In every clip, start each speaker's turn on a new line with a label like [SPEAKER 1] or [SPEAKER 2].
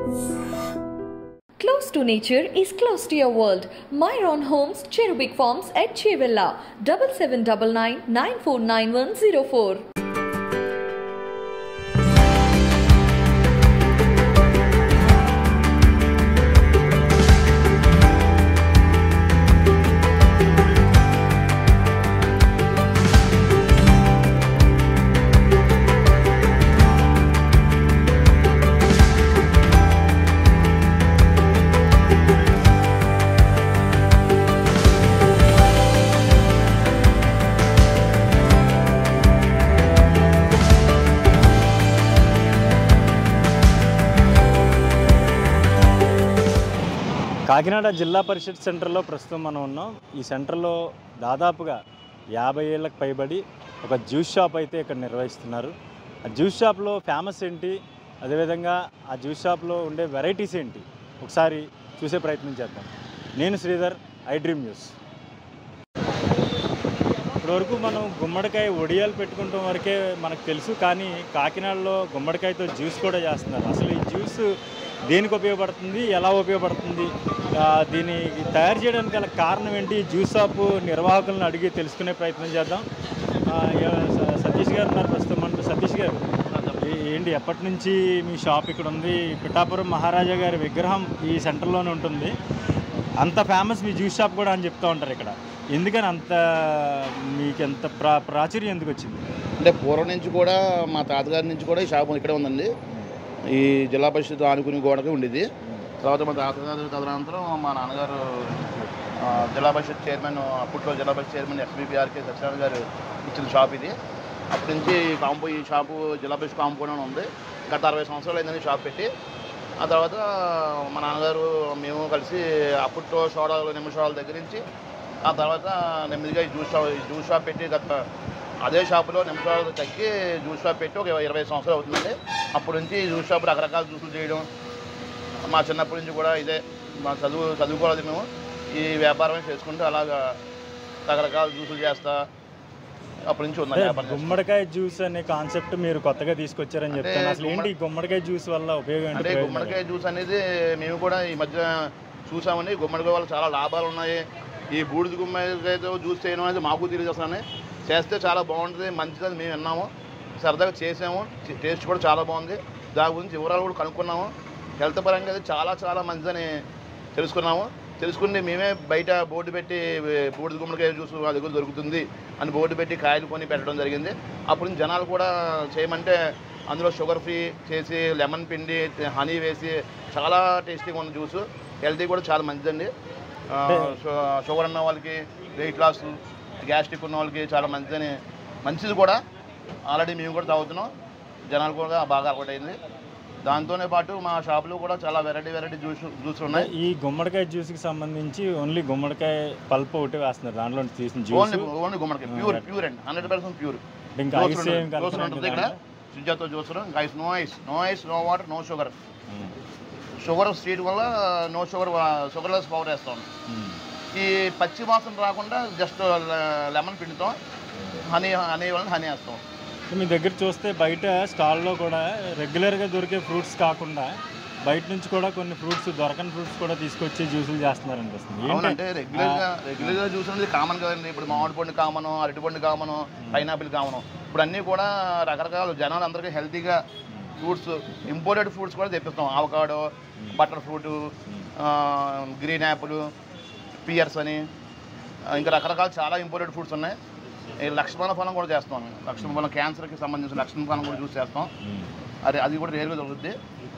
[SPEAKER 1] Close to nature is close to your world. Myron Homes, Cherubic Farms at Chevilla, 7799 949104.
[SPEAKER 2] Kakinada జిల్లా పరిషత్ సెంటర్లో ప్రస్తుతం మనం ఉన్నాం ఈ సెంటర్లో దాదాపుగా యాభై ఏళ్ళకి పైబడి ఒక జ్యూస్ షాప్ అయితే ఇక్కడ నిర్వహిస్తున్నారు ఆ జ్యూస్ షాప్లో ఫేమస్ ఏంటి అదేవిధంగా ఆ జ్యూస్ షాప్లో ఉండే వెరైటీస్ ఏంటి ఒకసారి చూసే ప్రయత్నం చేద్దాం నేను శ్రీధర్ ఐ డ్రీమ్ న్యూస్ ఇప్పటివరకు మనం గుమ్మడికాయ ఒడియాలు పెట్టుకుంటాం వరకే మనకు తెలుసు కానీ కాకినాడలో గుమ్మడికాయతో జ్యూస్ కూడా చేస్తున్నారు అసలు ఈ జ్యూస్ దేనికి ఉపయోగపడుతుంది ఎలా ఉపయోగపడుతుంది ఆ, దీన్ని తయారు చేయడానికి గల కారణం ఏంటి ఈ జ్యూస్ షాప్ నిర్వాహకులను అడిగి తెలుసుకునే ప్రయత్నం చేద్దాం ఆ, ఎవ- స- సతీష్ గారు ఉన్నారు ప్రస్తుతం మనకు సతీష్ గారు ఏ- ఏంటి ఎప్పటి నుంచి మీ షాప్ ఇక్కడ ఉంది పిఠాపురం మహారాజా గారి విగ్రహం ఈ సెంటర్లోనే ఉంటుంది అంత ఫేమస్ మీ జ్యూస్ షాప్ కూడా అని చెప్తూ ఉంటారు ఇక్కడ ఎందుకని అంత మీకు ఎంత ప్రా ప్రాచుర్యం ఎందుకు వచ్చింది
[SPEAKER 3] అంటే పూర్వం నుంచి కూడా మా తాతగారి నుంచి కూడా ఈ షాప్ ఇక్కడే ఉందండి ఈ జిల్లా పరిషత్ ఆనుకుని గోడకి ఉండేది తర్వాత మా తాతగారు తదనంతరం మా నాన్నగారు ఆ, జిల్లా పరిషత్ చైర్మన్ అప్పట్లో జిల్లా పరిషత్ చైర్మన్ ఎస్బీపీఆర్కే సత్యనారాయణ గారు ఇచ్చిన షాప్ ఇది అప్పటి నుంచి కాంపో ఈ షాపు జిల్లా పరిషత్ కాంపౌండ్ ఉంది గత అరవై సంవత్సరాలు అయిందని షాప్ పెట్టి ఆ తర్వాత మా నాన్నగారు మేము కలిసి అప్పట్లో సోడాలు నిమ్మ సోడాల దగ్గర నుంచి ఆ తర్వాత నెమ్మదిగా ఈ జ్యూస్ షాప్ ఈ జ్యూస్ షాప్ పెట్టి గత అదే షాపులో నిమిషాలు తగ్గి జ్యూస్ షాప్ పెట్టి ఒక ఇరవై సంవత్సరాలు అవుతుందండి అప్పటి నుంచి ఈ జ్యూస్ షాప్ రకరకాల జ్యూసులు చేయడం మా చిన్నప్పటి నుంచి కూడా ఇదే మా చదువు చదువుకోవాలి మేము ఈ వ్యాపారమే చేసుకుంటూ అలాగా రకరకాల జ్యూసులు చేస్తా అప్పటి నుంచి ఉందండి
[SPEAKER 2] అంటే
[SPEAKER 3] వ్యాపారం చేస్తా.
[SPEAKER 2] గుమ్మడికాయ జ్యూస్ అనే కాన్సెప్ట్ మీరు కొత్తగా తీసుకొచ్చారని
[SPEAKER 3] అంటే
[SPEAKER 2] చెప్తాను అసలు ఏంటి
[SPEAKER 3] గుమ్మడి-
[SPEAKER 2] ఈ గుమ్మడికాయ జ్యూస్ వల్ల ఉపయోగం ఏంటి
[SPEAKER 3] అంటే
[SPEAKER 2] ప్రయోజనాలు?
[SPEAKER 3] గుమ్మడికాయ జ్యూస్ అనేది మేము కూడా ఈ మధ్య చూసామండి గుమ్మడికాయ వల్ల చాలా లాభాలు ఉన్నాయి ఈ బూడిద గుమ్మడికాయతో జ్యూస్ చేయడం అనేది మాకు తెలియదు అసలు చేస్తే చాలా బాగుంటుంది మంచిదని మేము విన్నాము సరదాగా చేసాము టే- టేస్ట్ కూడా చాలా బాగుంది దాని గురించి వివరాలు కూడా కనుక్కున్నాము హెల్త్ పరంగా అది చాలా చాలా మంచిదని తెలుసుకున్నాము తెలుసుకుని మేమే బయట బోర్డు పెట్టి ఏ, బూడిద గుమ్మడికాయ జ్యూస్ మా దగ్గర దొరుకుతుంది అని బోర్డు పెట్టి కాయలు కొని పెట్టడం జరిగింది అప్పుడు నుంచి జనాలు కూడా చేయమంటే అందులో షుగర్ ఫ్రీ చేసి లెమన్ పిండి హనీ వేసి చాలా టేస్టీగా ఉన్న జ్యూస్ హెల్తీ కూడా చాలా మంచిదండి ఆ, షు- షుగర్ ఉన్న వాళ్ళకి వెయిట్ లాస్ గ్యాస్ట్రిక్ ఉన్న వాళ్ళకి చాలా మంచిదని మంచిది కూడా ఆల్రెడీ మేము కూడా తాగుతున్నాం జనాలు కూడా బాగా అలవాటైంది దాంతోనే పాటు మా షాప్లో కూడా చాలా వెరైటీ వెరైటీ జ్యూస్ జ్యూస్ ఉన్నాయి
[SPEAKER 2] ఈ గుమ్మడికాయ జ్యూస్కి సంబంధించి ఓన్లీ గుమ్మడికాయ పల్ప్ ఒకటి వేస్తున్నారు దాంట్లో నుంచి తీసిన జ్యూస్
[SPEAKER 3] ఓన్లీ ఓన్లీ గుమ్మడికాయ ప్యూర్ ప్యూర్ అండి హండ్రెడ్ పర్సెంట్ ప్యూర్
[SPEAKER 2] ఇంకా ఐస్ ఏం
[SPEAKER 3] జ్యూసర్
[SPEAKER 2] కలపరండి
[SPEAKER 3] ఉంటుంది ఇక్కడ
[SPEAKER 2] దాంట్లో?
[SPEAKER 3] సుజాతో జ్యూసర్ ఇంకా ice no ice no ice no water no sugar sugar sweet వల్ల నో షుగర్ షుగర్లెస్ పవర్ వేస్తాం
[SPEAKER 2] మ్మ్.
[SPEAKER 3] ఈ పచ్చి వాసన రాకుండా జస్ట్ లెమన్ పిండితో హనీ హనీ వల్ల హనీ వేస్తాం
[SPEAKER 2] మీ దగ్గర చూస్తే బయట స్టాల్లో కూడా రెగ్యులర్గా దొరికే ఫ్రూట్స్ కాకుండా బయట నుంచి కూడా కొన్ని ఫ్రూట్స్ దొరకని ఫ్రూట్స్ కూడా తీసుకొచ్చి జ్యూసులు చేస్తున్నారు అనిపిస్తుంది
[SPEAKER 3] అవునంటే
[SPEAKER 2] ఏంటి
[SPEAKER 3] రెగ్యులర్గా రెగ్యులర్గా జ్యూస్ అనేది కామన్ కదండి ఇప్పుడు మామిడి పండు కామను అరటి పండు కామను పైనాపిల్ కామను ఇప్పుడు అన్నీ కూడా రకరకాల జనాలు అందరికీ హెల్తీగా ఫ్రూట్స్ ఇంపోర్టెడ్ ఫ్రూట్స్ కూడా తెప్పిస్తాం avocado butter fruit green apple pears అని ఆ, ఇంకా రకరకాల చాలా ఇంపోర్టెడ్ ఫ్రూట్స్ ఉన్నాయి ఈ లక్ష్మణ ఫలం కూడా చేస్తాం మేము. లక్ష్మణ ఫలం క్యాన్సర్కి సంబంధించిన లక్ష్మణ ఫలం కూడా జ్యూస్ చేస్తాం
[SPEAKER 2] మ్మ్.
[SPEAKER 3] అది అది కూడా రేరుగా దొరుకుద్ది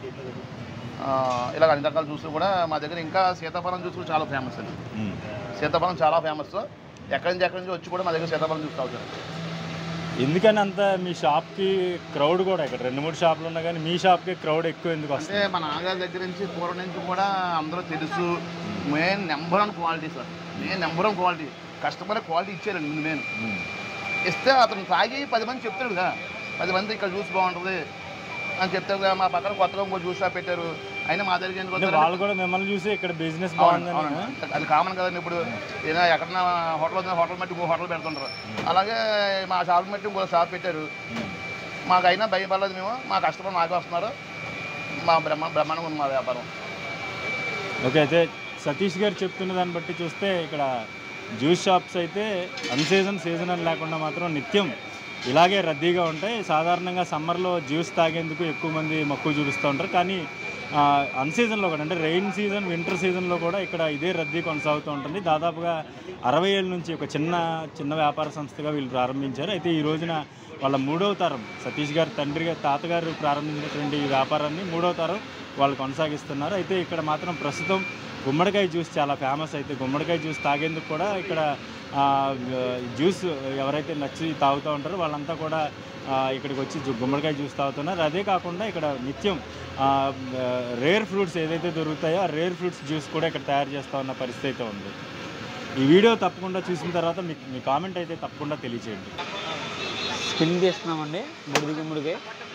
[SPEAKER 3] ఆ, ఇలా అన్ని రకాల జ్యూసులు కూడా మా దగ్గర ఇంకా సీతాఫలం జ్యూస్ కూడా చాలా ఫేమస్ అండి
[SPEAKER 2] మ్మ్.
[SPEAKER 3] సీతాఫలం చాలా ఫేమస్ ఎక్కడి నుంచి ఎక్కడి నుంచి వచ్చి కూడా మా దగ్గర సీతాఫలం జ్యూస్ తాగుతారు
[SPEAKER 2] ఎందుకని అంత మీ షాప్కి క్రౌడ్ కూడా ఇక్కడ రెండు మూడు షాపులు ఉన్నా కానీ మీ షాప్కి క్రౌడ్ ఎక్కువ ఎందుకు
[SPEAKER 3] అంటే
[SPEAKER 2] వస్తుంది
[SPEAKER 3] మా నాన్నగారి దగ్గర నుంచి పూర్వం నుంచి కూడా అందరూ తెలుసు main number one quality sir main number one quality customer quality ఇచ్చారండి ముందు మెయిన్
[SPEAKER 2] మ్మ్.
[SPEAKER 3] ఇస్తే అతను తాగి పది మంది చెప్తాడు కదా పది మంది ఇక్కడ జ్యూస్ బాగుంటుంది అని చెప్తారు కదా మా పక్కన కొత్తగా ఇంకో జ్యూస్ షాప్ పెట్టారు అయినా మా దగ్గరికి ఎందుకు
[SPEAKER 2] అంటే
[SPEAKER 3] వస్తారు?
[SPEAKER 2] వాళ్ళు కూడా మిమ్మల్ని చూసి ఇక్కడ బిజినెస్
[SPEAKER 3] అవును,
[SPEAKER 2] బాగుందని
[SPEAKER 3] అవును. అది కామన్ కదండి ఇప్పుడు ఏదైనా ఎక్కడన్నా హోటల్ వద్ద హోటల్ బట్టి ఇంకో హోటల్ పెడుతుంటారు అలాగే మా షాప్ బట్టి ఇంకో షాప్ పెట్టారు మాకు అయినా భయపడలేదు మేము మా కస్టమర్ మాకే వస్తున్నారు మా బ్రహ్మ బ్రహ్మాండంగా ఉంది మా వ్యాపారం
[SPEAKER 2] ఓకే అయితే సతీష్ గారు చెప్తున్న దాన్ని బట్టి చూస్తే ఇక్కడ జ్యూస్ షాప్స్ అయితే అన్ సీజన్ సీజనల్ లేకుండా మాత్రం నిత్యం ఇలాగే రద్దీగా ఉంటాయి సాధారణంగా సమ్మర్లో జ్యూస్ తాగేందుకు ఎక్కువ మంది మక్కువ చూపిస్తూ ఉంటారు కానీ అన్ సీజన్లో కూడా అంటే రెయిన్ సీజన్ వింటర్ సీజన్లో కూడా ఇక్కడ ఇదే రద్దీ కొనసాగుతూ ఉంటుంది దాదాపుగా అరవై ఏళ్ళ నుంచి ఒక చిన్న చిన్న వ్యాపార సంస్థగా వీళ్ళు ప్రారంభించారు అయితే ఈ రోజున వాళ్ళ మూడవ తరం సతీష్ గారు తండ్రి గారు తాతగారు ప్రారంభించినటువంటి ఈ వ్యాపారాన్ని మూడవ తరం వాళ్ళు కొనసాగిస్తున్నారు అయితే ఇక్కడ మాత్రం ప్రస్తుతం గుమ్మడికాయ జ్యూస్ చాలా ఫేమస్ అయితే గుమ్మడికాయ జ్యూస్ తాగేందుకు కూడా ఇక్కడ ఆ, జ్యూస్ ఎవరైతే నచ్చి తాగుతూ ఉంటారో వాళ్ళంతా కూడా ఆ, ఇక్కడికి వచ్చి జు- గుమ్మడికాయ జ్యూస్ తాగుతున్నారు అదే కాకుండా ఇక్కడ నిత్యం రేర్ ఫ్రూట్స్ ఏదైతే దొరుకుతాయో ఆ రేర్ ఫ్రూట్స్ జ్యూస్ కూడా ఇక్కడ తయారు చేస్తూ ఉన్న పరిస్థితి అయితే ఉంది ఈ వీడియో తప్పకుండా చూసిన తర్వాత మీకు మీ కామెంట్ అయితే తప్పకుండా తెలియచేయండి
[SPEAKER 4] స్పిన్ తీస్తున్నామండి బుడిది గుమ్మడికాయ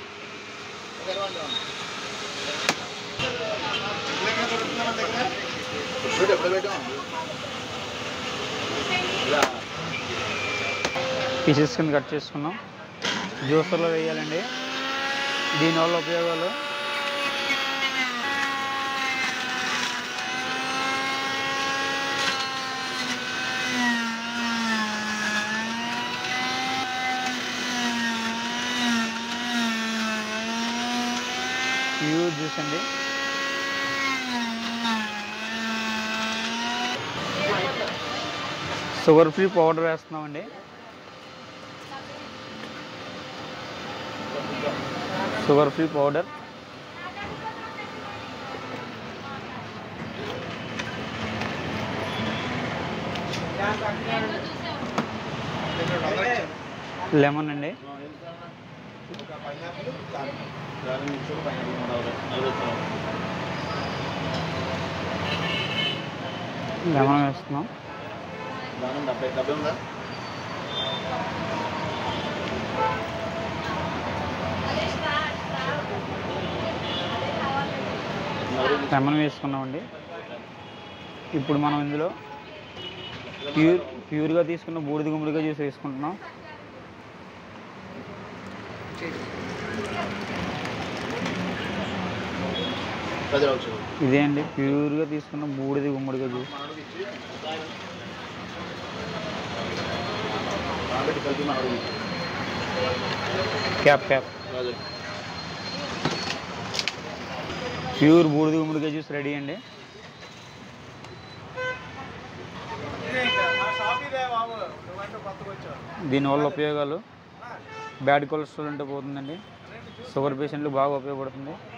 [SPEAKER 3] ఇప్పుడు ఎప్పుడు పెట్టాం
[SPEAKER 4] పీసెస్ కింద కట్ చేసుకున్నాం జ్యూసర్లో వేయాలండి దీనివల్ల ఉపయోగాలు ప్యూర్ జ్యూస్ అండి షుగర్ ఫ్రీ పౌడర్ వేస్తున్నామండి షుగర్ ఫ్రీ పౌడర్ లెమన్ అండి లెమన్ వేస్తున్నాం
[SPEAKER 3] డెబ్బై డెబ్బై ఉందా
[SPEAKER 4] లెమన్ వేసుకున్నామండి ఇప్పుడు మనం ఇందులో ప్యూర్ ప్యూర్గా తీసుకున్న బూడిద గుమ్మడిగా జ్యూస్ వేసుకుంటున్నాం
[SPEAKER 3] పది రోజులు
[SPEAKER 4] ఇదే అండి ప్యూర్గా తీసుకున్న బూడిద గుమ్మడిగా జ్యూస్
[SPEAKER 3] కాబట్టి కలిపి మనకు
[SPEAKER 4] క్యాప్ క్యాప్
[SPEAKER 3] రాజు
[SPEAKER 4] ప్యూర్ బూడిద గుమ్మడికాయ జ్యూస్ రెడీ అండి దీనివల్ల ఉపయోగాలు బ్యాడ్ కొలెస్ట్రాల్ ఉంటే పోతుందండి షుగర్ పేషెంట్లు బాగా ఉపయోగపడుతుంది